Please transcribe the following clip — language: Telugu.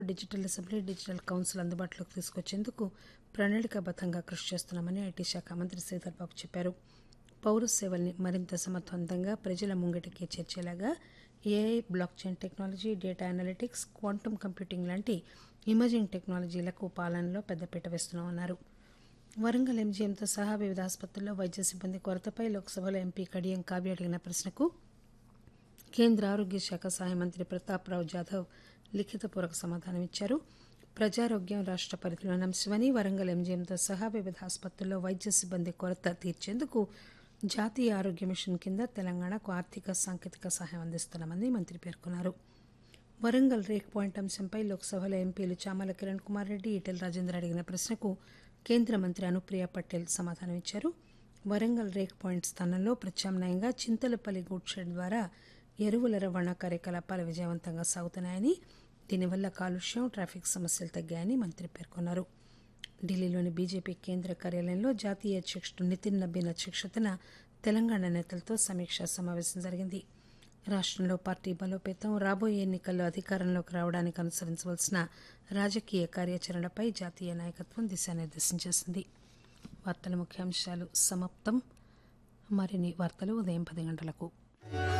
డిజిటల్ అసెంబ్లీ డిజిటల్ కౌన్సిల్ అందుబాటులోకి తీసుకొచ్చేందుకు ప్రణాళికాబద్దంగా కృషి చేస్తున్నామని ఐటీ శాఖ మంత్రి శ్రీధర్ బాబు చెప్పారు పౌర సేవల్ని మరింత సమర్థవంతంగా ప్రజల ముంగిటికి చేర్చేలాగా AI blockchain technology data analytics quantum computing లాంటి ఇమర్జింగ్ టెక్నాలజీలకు పాలనలో పెద్దపీట వేస్తున్నామన్నారు వరంగల్ ఎంజీఎంతో సహా వివిధ ఆసుపత్రుల్లో వైద్య సిబ్బంది కొరతపై లోక్సభలో ఎంపీ కడియం కావ్య అడిగిన ప్రశ్నకు కేంద్ర ఆరోగ్య శాఖ సహాయ మంత్రి ప్రతాప్రావు జాదవ్ లిఖితపూర్వక సమాధానం ఇచ్చారు ప్రజారోగ్యం రాష్ట్ర పరిధిలోని అంశమని వరంగల్ ఎంజీఎంతో సహా వివిధ ఆసుపత్రుల్లో వైద్య సిబ్బంది కొరత తీర్చేందుకు జాతీయ ఆరోగ్య మిషన్ కింద తెలంగాణకు ఆర్థిక సాంకేతిక సహాయం అందిస్తున్నామని మంత్రి పేర్కొన్నారు వరంగల్ రేక్ పాయింట్ అంశంపై లోక్సభలో ఎంపీలు చామల కిరణ్ కుమార్ రెడ్డి ఈటెల రాజేందర్ అడిగిన ప్రశ్నకు కేంద్ర మంత్రి అనుప్రియ పటేల్ సమాధానం ఇచ్చారు వరంగల్ రేక్ పాయింట్ స్థానంలో ప్రత్యామ్నాయంగా చింతలపల్లి గూడ్ షెడ్ ద్వారా ఎరువుల రవాణా కార్యకలాపాలు విజయవంతంగా సాగుతున్నాయని దీనివల్ల కాలుష్యం ట్రాఫిక్ సమస్యలు తగ్గాయని మంత్రి పేర్కొన్నారు ఢిల్లీలోని బీజేపీ కేంద్ర కార్యాలయంలో జాతీయ అధ్యక్షుడు నితిన్ నబీన్ అధ్యక్షతన తెలంగాణ నేతలతో సమీక్షా సమావేశం జరిగింది రాష్టంలో పార్టీ బలోపేతం రాబోయే ఎన్నికల్లో అధికారంలోకి రావడానికి అనుసరించవలసిన రాజకీయ కార్యాచరణపై జాతీయ నాయకత్వం దిశానిర్దేశం చేసింది వార్తల ముఖ్యాంశాలు సమాప్తం మరిన్ని వార్తలు ఉదయం పది గంటలకు